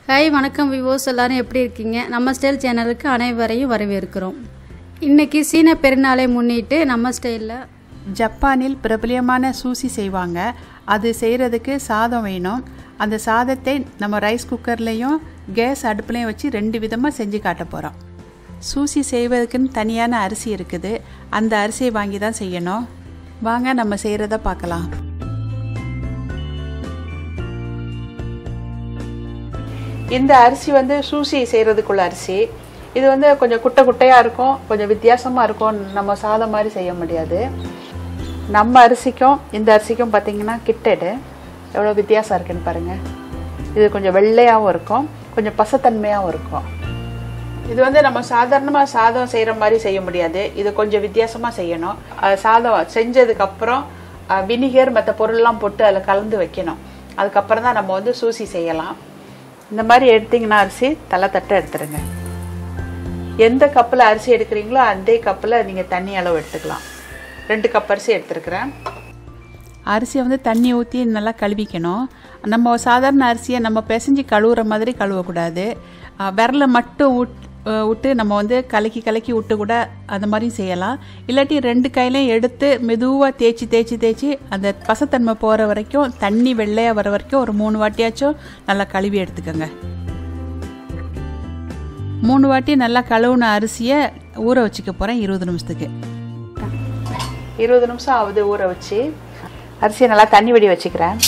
hi வணக்கம் விவோஸ் எல்லாரும் எப்படி இருக்கீங்க நம்ம ஸ்டைல் சேனலுக்கு அனைவரையும் வரவேற்கிறோம் இன்னைக்கு சீன பெருநாளை முன்னிட்டு நம்ம ஸ்டைலில் ஜப்பானில் பிரபலியமான சூசி செய்வாங்க அது செய்கிறதுக்கு சாதம் வேணும் அந்த சாதத்தை நம்ம ரைஸ் குக்கர்லேயும் கேஸ் அடுப்புலையும் வச்சு ரெண்டு விதமாக செஞ்சு காட்ட போகிறோம் சூசி செய்வதற்குன்னு தனியான அரிசி இருக்குது அந்த அரிசியை வாங்கி தான் செய்யணும் வாங்க நம்ம செய்கிறத பார்க்கலாம் இந்த அரிசி வந்து சூசி செய்கிறதுக்குள்ள அரிசி இது வந்து கொஞ்சம் குட்டை குட்டையாக இருக்கும் கொஞ்சம் வித்தியாசமாக இருக்கும் நம்ம சாதம் மாதிரி செய்ய முடியாது நம்ம அரிசிக்கும் இந்த அரிசிக்கும் பார்த்தீங்கன்னா கிட்டடு எவ்வளோ வித்தியாசம் இருக்குன்னு பாருங்கள் இது கொஞ்சம் வெள்ளையாகவும் இருக்கும் கொஞ்சம் பசத்தன்மையாகவும் இருக்கும் இது வந்து நம்ம சாதாரணமாக சாதம் செய்கிற மாதிரி செய்ய முடியாது இது கொஞ்சம் வித்தியாசமாக செய்யணும் அது சாதம் செஞ்சதுக்கப்புறம் வினிகர் மற்ற பொருள்லாம் போட்டு அதில் கலந்து வைக்கணும் அதுக்கப்புறம் தான் நம்ம வந்து சூசி செய்யலாம் இந்த மாதிரி எடுத்தீங்கன்னா அரிசி தலை தட்டை எடுத்துருங்க எந்த கப்பில் அரிசி எடுக்கிறீங்களோ அதே கப்பில் நீங்கள் தண்ணி அளவு எடுத்துக்கலாம் ரெண்டு கப் அரிசி எடுத்துருக்கிறேன் அரிசியை வந்து தண்ணி ஊற்றி நல்லா கழுவிக்கணும் நம்ம சாதாரண அரிசியை நம்ம பிசைஞ்சு கழுவுற மாதிரி கழுவக்கூடாது விரலை மட்டும் விட் விட்டு நம்ம வந்து கலக்கி கலக்கி விட்டு கூட அந்த மாதிரியும் செய்யலாம் இல்லாட்டி ரெண்டு கையிலையும் எடுத்து மெதுவாக தேய்ச்சி தேய்ச்சி தேய்ச்சி அந்த பசத்தன்மை போகிற வரைக்கும் தண்ணி வெள்ளையாக வர வரைக்கும் ஒரு மூணு வாட்டியாச்சும் நல்லா கழுவி எடுத்துக்கோங்க மூணு வாட்டி நல்லா கழுவுன அரிசியை ஊற வச்சுக்க போகிறேன் இருபது நிமிஷத்துக்கு இருபது நிமிஷம் ஆகுது ஊற வச்சு அரிசியை நல்லா தண்ணி வடி வச்சுக்கிறேன்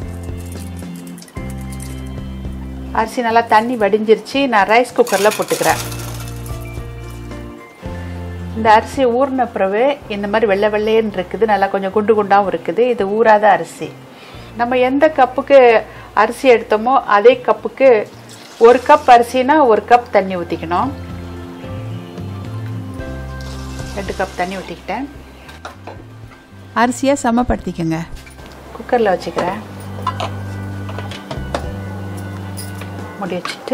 அரிசி நல்லா தண்ணி வடிஞ்சிருச்சு நான் ரைஸ் குக்கரில் போட்டுக்கிறேன் இந்த அரிசி ஊறின பிறகு இந்த மாதிரி வெள்ளை வெள்ளையன்னு இருக்குது நல்லா கொஞ்சம் குண்டு குண்டாகவும் இருக்குது இது ஊறாத அரிசி நம்ம எந்த கப்புக்கு அரிசி எடுத்தோமோ அதே கப்புக்கு ஒரு கப் அரிசினா ஒரு கப் தண்ணி ஊற்றிக்கணும் ரெண்டு கப் தண்ணி ஊற்றிக்கிட்டேன் அரிசியை சமப்படுத்திக்கோங்க குக்கரில் வச்சுக்கிறேன் முடி வச்சுட்டு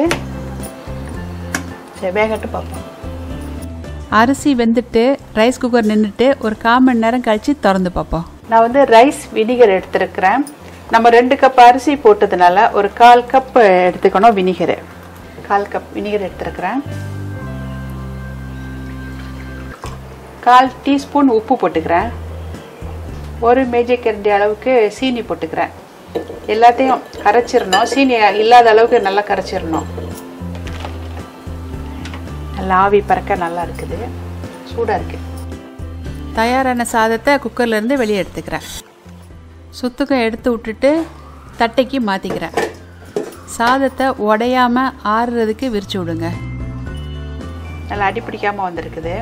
சரி வேகட்டு பார்ப்போம் அரிசி வெந்துட்டு ரைஸ் குக்கர் நின்றுட்டு ஒரு கால் மணி நேரம் கழித்து திறந்து பார்ப்போம் நான் வந்து ரைஸ் வினிகர் எடுத்துருக்கிறேன் நம்ம ரெண்டு கப் அரிசி போட்டதுனால ஒரு கால் கப் எடுத்துக்கணும் வினிகர் கால் கப் வினிகர் எடுத்துருக்கிறேன் கால் டீஸ்பூன் உப்பு போட்டுக்கிறேன் ஒரு மேஜை கரண்டி அளவுக்கு சீனி போட்டுக்கிறேன் எல்லாத்தையும் கரைச்சிடணும் சீனி இல்லாத அளவுக்கு நல்லா கரைச்சிடணும் நல்லா ஆவி பறக்க நல்லா இருக்குது சூடாக இருக்குது தயாரான சாதத்தை குக்கர்லேருந்து வெளியே எடுத்துக்கிறேன் சுத்துக்கம் எடுத்து விட்டுட்டு தட்டைக்கு மாற்றிக்கிறேன் சாதத்தை உடையாமல் ஆறுறதுக்கு விரிச்சு விடுங்க நல்லா அடிப்பிடிக்காமல் வந்திருக்குது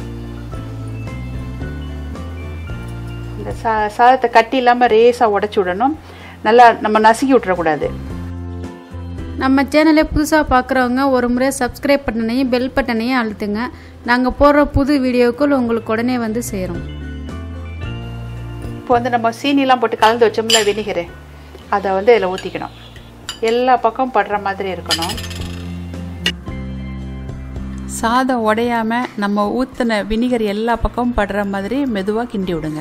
இந்த சா சாதத்தை கட்டி இல்லாமல் ரேஸாக உடச்சி விடணும் நல்லா நம்ம நசுக்கி விட்டுறக்கூடாது நம்ம சேனலை புதுசாக பார்க்குறவங்க ஒரு முறை சப்ஸ்கிரைப் பட்டனையும் பெல் பட்டனையும் அழுத்துங்க நாங்கள் போடுற புது வீடியோக்கள் உங்களுக்கு உடனே வந்து சேரும் இப்போ வந்து நம்ம சீனிலாம் போட்டு கலந்து வச்சோம்ல வினிகரு அதை வந்து இதில் ஊற்றிக்கணும் எல்லா பக்கம் படுற மாதிரி இருக்கணும் சாதம் உடையாமல் நம்ம ஊற்றின வினிகர் எல்லா பக்கமும் படுற மாதிரி மெதுவாக கிண்டி விடுங்க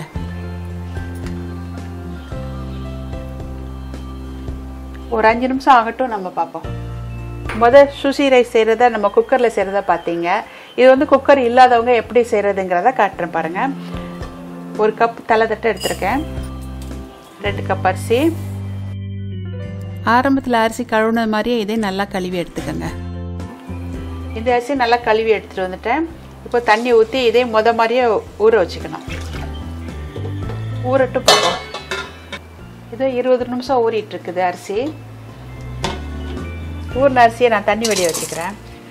ஒரு அஞ்சு நிமிஷம் ஆகட்டும் நம்ம பார்ப்போம் முதல் சுசி ரைஸ் செய்கிறத நம்ம குக்கரில் செய்கிறத பார்த்தீங்க இது வந்து குக்கர் இல்லாதவங்க எப்படி செய்கிறதுங்கிறத காட்டுறேன் பாருங்கள் ஒரு கப் தலை தட்டை எடுத்திருக்கேன் ரெண்டு கப் அரிசி ஆரம்பத்தில் அரிசி கழுவுனது மாதிரியே இதே நல்லா கழுவி எடுத்துக்கோங்க இந்த அரிசி நல்லா கழுவி எடுத்துகிட்டு வந்துட்டேன் இப்போ தண்ணி ஊற்றி இதே முத மாதிரியே ஊற வச்சுக்கணும் ஊறட்டும் பார்ப்போம் இது இருபது நிமிஷம் ஊறிட்டு இருக்குது அரிசி ஊறின அரிசியை நான் தண்ணி வடிய வச்சுக்கிறேன்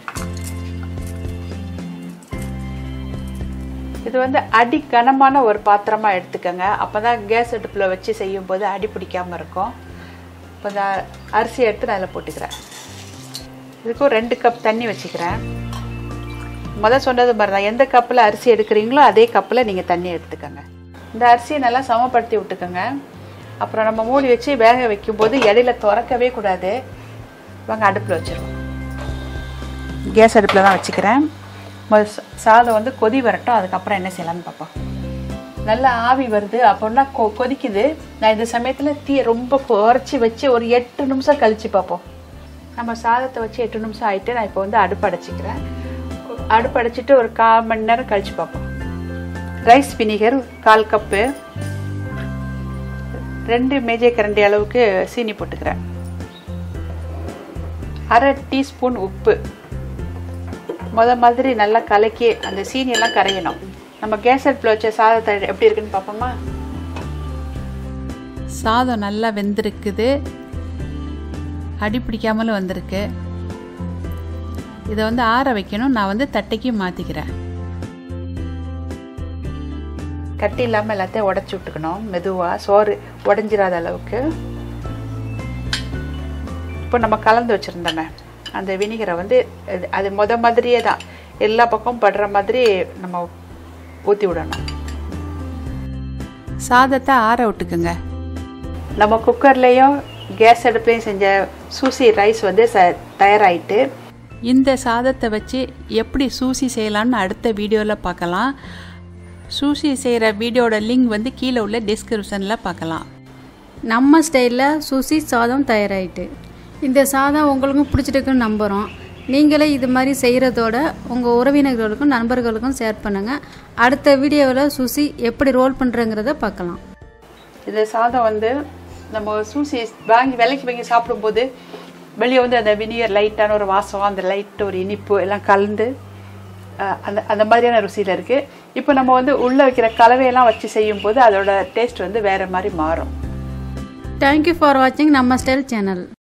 இது வந்து அடி கனமான ஒரு பாத்திரமாக எடுத்துக்கோங்க அப்போ தான் கேஸ் அடுப்பில் வச்சு செய்யும்போது அடி பிடிக்காமல் இருக்கும் இப்போ இந்த அரிசி எடுத்து நான் அதில் போட்டுக்கிறேன் இதுக்கும் ரெண்டு கப் தண்ணி வச்சுக்கிறேன் முதல் சொன்னது மாதிரி தான் எந்த கப்பில் அரிசி எடுக்கிறீங்களோ அதே கப்பில் நீங்கள் தண்ணி எடுத்துக்கோங்க இந்த அரிசியை நல்லா சமப்படுத்தி விட்டுக்கோங்க அப்புறம் நம்ம மூடி வச்சு வேக வைக்கும்போது இடையில திறக்கவே கூடாது வாங்க அடுப்பில் வச்சிருவோம் கேஸ் அடுப்பில் தான் வச்சுக்கிறேன் முதல் சாதம் வந்து கொதி வரட்டும் அதுக்கப்புறம் என்ன செய்யலாம்னு பார்ப்போம் நல்லா ஆவி வருது அப்படின்னா கொ கொதிக்குது நான் இந்த சமயத்தில் தீ ரொம்ப குறைச்சி வச்சு ஒரு எட்டு நிமிஷம் கழித்து பார்ப்போம் நம்ம சாதத்தை வச்சு எட்டு நிமிஷம் ஆயிட்டு நான் இப்போ வந்து அடுப்பு அடைச்சிக்கிறேன் அடுப்பு அடைச்சிட்டு ஒரு கால் மணி நேரம் கழிச்சு பார்ப்போம் ரைஸ் வினிகர் கால் கப்பு ரெண்டு மேஜை கரண்டி அளவுக்கு சீனி போட்டுக்கிறேன் அரை டீஸ்பூன் உப்பு முத மாதிரி நல்லா கலக்கி அந்த சீனியெல்லாம் கரையணும் நம்ம கேஸ் அடுப்பில் வச்ச சாதத்தை எப்படி இருக்குன்னு பார்ப்போமா சாதம் நல்லா வெந்திருக்குது அடி பிடிக்காமலும் வந்திருக்கு இதை வந்து ஆற வைக்கணும் நான் வந்து தட்டைக்கு மாற்றிக்கிறேன் கட்டி இல்லாமல் எல்லாத்தையும் உடச்சி விட்டுக்கணும் மெதுவாக சோறு உடஞ்சிராத அளவுக்கு இப்போ நம்ம கலந்து வச்சுருந்தோமே அந்த வினிகரை வந்து அது- அது முத மாதிரியே தான் எல்லா பக்கமும் படுற மாதிரி நம்ம ஊற்றி விடணும் சாதத்தை ஆற விட்டுக்குங்க நம்ம குக்கர்லேயும் கேஸ் அடுப்புலையும் செஞ்ச சூசி ரைஸ் வந்து ச தயாராகிட்டு இந்த சாதத்தை வச்சு எப்படி சூசி செய்யலாம்னு அடுத்த வீடியோவில் பார்க்கலாம் சூசி செய்கிற வீடியோட லிங்க் வந்து கீழே உள்ள டிஸ்கிரிப்ஷனில் பார்க்கலாம் நம்ம ஸ்டைலில் சுசி சாதம் தயாராகிட்டு இந்த சாதம் உங்களுக்கும் பிடிச்சிருக்குன்னு நம்புகிறோம் நீங்களே இது மாதிரி செய்கிறதோட உங்கள் உறவினர்களுக்கும் நண்பர்களுக்கும் ஷேர் பண்ணுங்கள் அடுத்த வீடியோவில் சுசி எப்படி ரோல் பண்ணுறங்கிறத பார்க்கலாம் இந்த சாதம் வந்து நம்ம சூசி வாங்கி விலைக்கு வாங்கி சாப்பிடும்போது வெளியே வந்து அந்த வினிகர் லைட்டான ஒரு வாசம் அந்த லைட் ஒரு இனிப்பு எல்லாம் கலந்து அஹ், அந்த அந்த மாதிரியான ருசியில் இருக்குது இப்போ நம்ம வந்து உள்ளே வைக்கிற கலவையெல்லாம் வச்சு செய்யும்போது அதோட டேஸ்ட் வந்து வேறு மாதிரி மாறும் தேங்க்யூ ஃபார் வாட்சிங் நம்ம ஸ்டைல் சேனல்